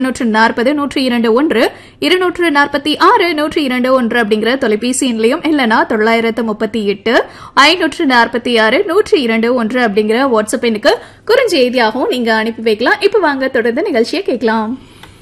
நூற்று நாற்பது நூற்றி இரண்டு ஒன்று இருநூற்று நாற்பத்தி ஆறு நூற்றி இரண்டு ஒன்று அப்படிங்கிற தொலைபேசி எண்லையும் இல்லைனா தொள்ளாயிரத்து முப்பத்தி எட்டு ஐநூற்று நாற்பத்தி ஆறு நூற்றி இரண்டு ஒன்று அப்படிங்கிற வாட்ஸ்அப் எண்ணுக்கு குறுஞ்செய்தியாகவும் நீங்க அனுப்பி வைக்கலாம் இப்போ வாங்க தொடர்ந்து நிகழ்ச்சியை கேட்கலாம்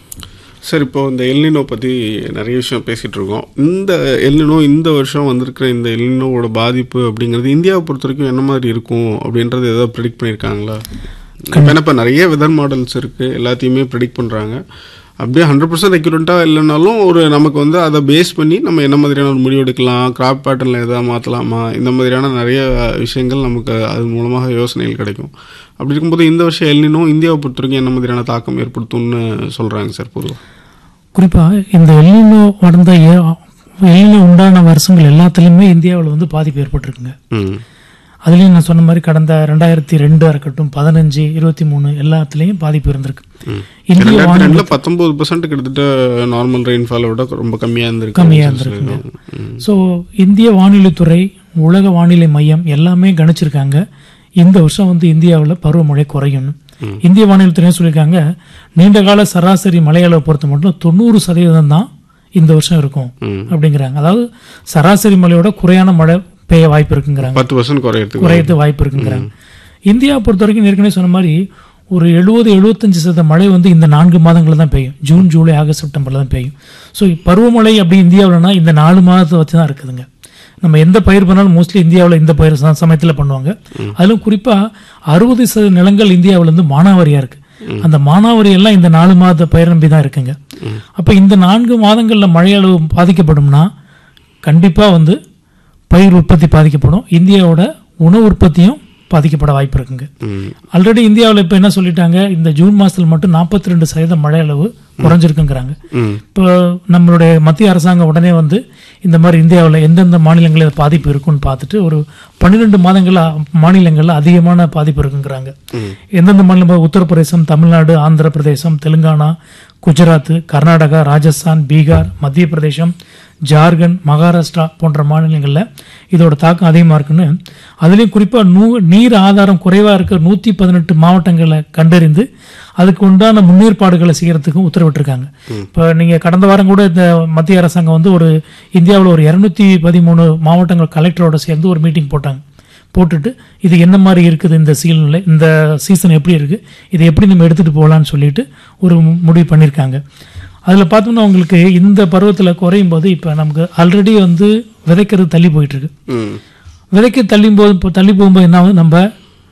சார் இப்போ இந்த எல்னினோ பற்றி நிறைய விஷயம் பேசிகிட்டு இருக்கோம் இந்த எல்னினோ இந்த வருஷம் வந்திருக்கிற இந்த எல்னினோவோட பாதிப்பு அப்படிங்கிறது இந்தியாவை பொறுத்த வரைக்கும் என்ன மாதிரி இருக்கும் அப்படின்றது ஏதாவது ப்ரெடிக்ட் பண்ணியிருக்காங்களா இப்போ இப்போ நிறைய வெதர் மாடல்ஸ் இருக்குது எல்லாத்தையுமே ப்ரெடிக்ட் பண்ணுறாங்க அப்படியே ஹண்ட்ரட் பர்சன்ட் அக்யூரண்ட்டாக இல்லைனாலும் ஒரு நமக்கு வந்து அதை பேஸ் பண்ணி நம்ம என்ன மாதிரியான ஒரு முடிவு எடுக்கலாம் கிராப் பேட்டர்னில் எதாவது மாற்றலாமா இந்த மாதிரியான நிறைய விஷயங்கள் நமக்கு அது மூலமாக யோசனைகள் கிடைக்கும் அப்படி இருக்கும்போது இந்த வருஷம் எல்னினோ இந்தியாவை பொறுத்த வரைக்கும் என்ன மாதிரியான தாக்கம் ஏற்படுத்தும்னு சொல்கிறாங்க சார் பொதுவாக குறிப்பாக இந்த எல்லினோ நடந்த எல்லினோ உண்டான வருஷங்கள் எல்லாத்துலேயுமே இந்தியாவில் வந்து பாதிப்பு ஏற்பட்டிருக்குங்க ம் அதுலேயும் நான் சொன்ன மாதிரி கடந்த ரெண்டாயிரத்தி ரெண்டாக இருக்கட்டும் பதினஞ்சு இருபத்தி மூணு எல்லாத்துலேயும் பாதிப்பு இருந்திருக்கு இந்திய ரெண்டாயிரத்தி வானிலை ரெண்டுல பத்தொன்பது பர்சன்ட் கிட்டத்தட்ட நார்மல் ரெயின்ஃபாலை விட ரொம்ப கம்மியா இருந்திருக்கு கம்மியா இருந்திருக்குங்க ஸோ இந்திய வானிலைத்துறை உலக வானிலை மையம் எல்லாமே கணிச்சிருக்காங்க இந்த வருஷம் வந்து இந்தியாவில் பருவமழை குறையும் இந்திய வானிலைத்துறை சொல்லியிருக்காங்க நீண்ட கால சராசரி மழையளவை பொறுத்த மட்டும் தொண்ணூறு சதவீதம் தான் இந்த வருஷம் இருக்கும் ம். அப்படிங்கிறாங்க அதாவது சராசரி மழையோட குறையான மழை பெய்ய வாய்ப்பு இருக்குங்கிறாங்க பத்து பர்சன்ட் குறையறதுக்கு குறையத்து வாய்ப்பு இருக்குங்கிறாங்க இந்தியா பொறுத்த வரைக்கும் ஏற்கனவே சொன்ன மாதிரி ஒரு எழுபது எழுபத்தஞ்சு சதவீத மழை வந்து இந்த நான்கு மாதங்களில் தான் பெய்யும் ஜூன் ஜூலை ஆகஸ்ட் செப்டம்பர்ல தான் பெய்யும் ஸோ பருவமழை அப்படி இந்தியாவில்னா இந்த நாலு மாதத்தை வச்சு தான் இருக்குதுங்க நம்ம எந்த பயிர் பண்ணாலும் மோஸ்ட்லி இந்தியாவில் இந்த பயிர் ச- சமயத்துல பண்ணுவாங்க அதிலும் குறிப்பாக அறுபது சதவீத நிலங்கள் இந்தியாவில் வந்து மானாவாரியாக இருக்கு அந்த மானாவாரி எல்லாம் இந்த நாலு மாத பயிர் நம்பி தான் இருக்குங்க அப்போ இந்த நான்கு மாதங்களில் மழையளவு பாதிக்கப்படும்னா கண்டிப்பாக வந்து பயிர் உற்பத்தி பாதிக்கப்படும் இந்தியாவோட உணவு உற்பத்தியும் பாதிக்கப்பட வாய்ப்பு இருக்குங்க ம். ஆல்ரெடி இந்தியாவில் இப்போ என்ன சொல்லிட்டாங்க இந்த ஜூன் மாதத்தில் மட்டும் நாற்பத்தி ரெண்டு சதவீதம் மழை அளவு குறைஞ்சிருக்குங்கிறாங்க ம். இப்போ நம்மளுடைய மத்திய அரசாங்கம் உடனே வந்து இந்த மாதிரி இந்தியாவில் எந்தெந்த மாநிலங்களில் பாதிப்பு இருக்குன்னு பார்த்துட்டு ஒரு பன்னிரெண்டு மாதங்கள் மாநிலங்களில் அதிகமான பாதிப்பு இருக்குங்கிறாங்க எந்தெந்த மாநிலம் உத்தரப்பிரதேசம் தமிழ்நாடு ஆந்திர பிரதேசம் தெலுங்கானா குஜராத் கர்நாடகா ராஜஸ்தான் பீகார் மத்திய பிரதேசம் ஜார்க்கண்ட் மகாராஷ்டிரா போன்ற மாநிலங்களில் இதோட தாக்கம் அதிகமாக இருக்குன்னு அதுலேயும் குறிப்பாக நூ நீர் ஆதாரம் குறைவாக இருக்க நூற்றி பதினெட்டு மாவட்டங்களை கண்டறிந்து அதுக்கு உண்டான முன்னேற்பாடுகளை செய்யறதுக்கும் உத்தரவிட்டிருக்காங்க இப்போ நீங்கள் கடந்த வாரம் கூட இந்த மத்திய அரசாங்கம் வந்து ஒரு இந்தியாவில் ஒரு இரநூத்தி பதிமூணு மாவட்டங்கள் கலெக்டரோட சேர்ந்து ஒரு மீட்டிங் போட்டாங்க போட்டுட்டு இது என்ன மாதிரி இருக்குது இந்த சீல்நிலை இந்த சீசன் எப்படி இருக்குது இதை எப்படி நம்ம எடுத்துகிட்டு போகலான்னு சொல்லிட்டு ஒரு மு- முடிவு பண்ணியிருக்காங்க அதில் பார்த்தோம்னா உங்களுக்கு இந்த பருவத்தில் குறையும் போது இப்போ நமக்கு ஆல்ரெடி வந்து விதைக்கிறது தள்ளி போயிட்டுருக்கு ம். விதைக்க தள்ளும் போது இப்போ தள்ளி போகும்போது என்ன ஆகுது நம்ம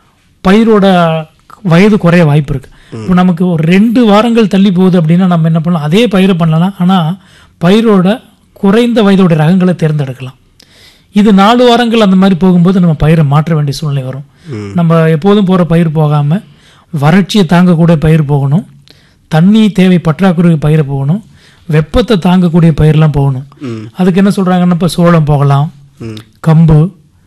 பயிரோட வயது குறைய வாய்ப்பு இருக்கு இப்போ நமக்கு ஒரு ரெண்டு வாரங்கள் தள்ளி போகுது அப்படின்னா நம்ம என்ன பண்ணலாம் அதே பயிரை பண்ணலாம் ஆனால் பயிரோட குறைந்த வயதோட ரகங்களை தேர்ந்தெடுக்கலாம் இது நாலு வாரங்கள் அந்த மாதிரி போகும்போது நம்ம பயிரை மாற்ற வேண்டிய சூழ்நிலை வரும் நம்ம எப்போதும் போகிற பயிர் போகாமல் வறட்சியை தாங்கக்கூடிய பயிர் போகணும் தண்ணி தேவை பற்றாக்குறை பயிரை போகணும் வெப்பத்தை தாங்கக்கூடிய பயிரெலாம் போகணும் அதுக்கு என்ன சொல்கிறாங்கன்னா இப்போ சோளம் போகலாம் ம். கம்பு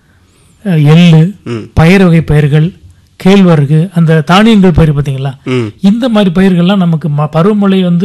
அஹ், எள்ளு ம். பயிர் வகை பயிர்கள் கேழ்வரகு அந்த தானியங்கள் பயிர் பார்த்தீங்களா ம். இந்த மாதிரி பயிர்கள்லாம் நமக்கு ம- பருவமழை வந்து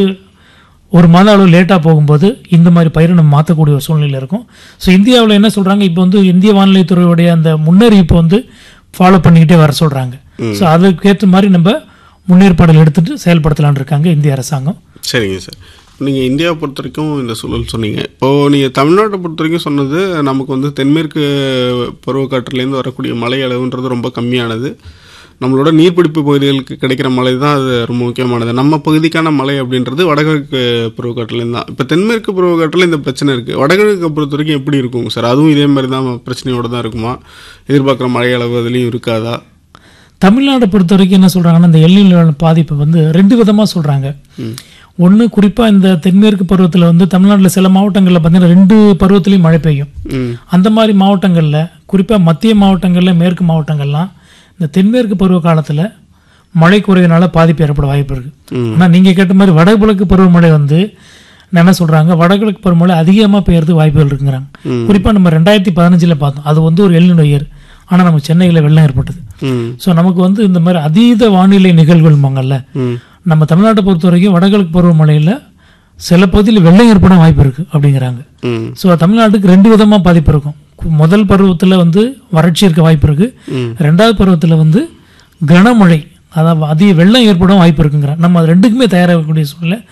ஒரு மாத அளவு லேட்டாக போகும்போது இந்த மாதிரி பயிரை நம்ம மாற்றக்கூடிய ஒரு சூழ்நிலை இருக்கும் ஸோ இந்தியாவில் என்ன சொல்கிறாங்க இப்போ வந்து இந்திய வானிலைத்துறையுடைய அந்த முன்னறிவிப்பை வந்து ஃபாலோ பண்ணிக்கிட்டே வர சொல்கிறாங்க ஸோ அதுக்கேற்ற மாதிரி நம்ம முன்னேற்பாடுகள் எடுத்துட்டு செயல்படுத்தலாம்னு இருக்காங்க இந்திய அரசாங்கம் சரிங்க சார் நீங்கள் இந்தியாவை பொறுத்த வரைக்கும் இந்த சூழல் சொன்னீங்க இப்போது நீங்கள் தமிழ்நாட்டை பொறுத்த வரைக்கும் சொன்னது நமக்கு வந்து தென்மேற்கு பருவக்காற்றுலேருந்து வரக்கூடிய மழை அளவுன்றது ரொம்ப கம்மியானது நம்மளோட நீர்பிடிப்பு பகுதிகளுக்கு கிடைக்கிற மழை தான் அது ரொம்ப முக்கியமானது நம்ம பகுதிக்கான மழை அப்படின்றது வடகிழக்கு பருவக்காற்றுலேருந்து தான் இப்போ தென்மேற்கு பருவக்காற்றில் இந்த பிரச்சனை இருக்குது வடகிழக்கு பொறுத்த வரைக்கும் எப்படி இருக்கும் சார் அதுவும் இதே மாதிரி தான் பிரச்சனையோட தான் இருக்குமா எதிர்பார்க்குற மழை அளவு அதுலேயும் இருக்காதா தமிழ்நாட்டை பொறுத்த வரைக்கும் என்ன சொல்கிறாங்கன்னா இந்த எல்லின பாதிப்பு வந்து ரெண்டு விதமாக சொல்கிறாங்க ஒன்று குறிப்பாக இந்த தென்மேற்கு பருவத்தில் வந்து தமிழ்நாட்டில் சில மாவட்டங்களில் பார்த்தீங்கன்னா ரெண்டு பருவத்திலையும் மழை பெய்யும் ம் அந்த மாதிரி மாவட்டங்களில் குறிப்பாக மத்திய மாவட்டங்களில் மேற்கு மாவட்டங்கள்லாம் இந்த தென்மேற்கு பருவ காலத்தில் மழை குறைவினால பாதிப்பு ஏற்பட வாய்ப்பு இருக்குது ஆனால் நீங்கள் கேட்ட மாதிரி வடகிழக்கு பருவமழை வந்து நான் என்ன சொல்கிறாங்க வடகிழக்கு பருவமழை அதிகமாக பெய்யறதுக்கு வாய்ப்புகள் இருக்குங்கிறாங்க குறிப்பாக நம்ம ரெண்டாயிரத்தி பதினஞ்சில் பார்த்தோம் அது வந்து ஒரு எல்லினோ இயர் ஆனால் நம்ம சென்னையில் வெள்ளம் ஏற்பட்டது ம் ஸோ நமக்கு வந்து இந்த மாதிரி அதீத வானிலை நிகழ்வுகள்மாங்கல்ல ம் நம்ம தமிழ்நாட்டை பொறுத்த வரைக்கும் வடகிழக்கு பருவமழையில் சில பகுதியில் வெள்ளம் ஏற்பட வாய்ப்பு இருக்குது அப்படிங்கிறாங்க ம் ஸோ தமிழ்நாட்டுக்கு ரெண்டு விதமாக பாதிப்பு இருக்கும் கு- முதல் பருவத்தில் வந்து வறட்சி இருக்க வாய்ப்பு இருக்கு ரெண்டாவது பருவத்தில் வந்து கனமழை அதாவது அதிக வெள்ளம் ஏற்பட வாய்ப்பு இருக்குங்கிறாங்க நம்ம அது ரெண்டுக்குமே தயாராகக்கூடிய சூழ்நிலை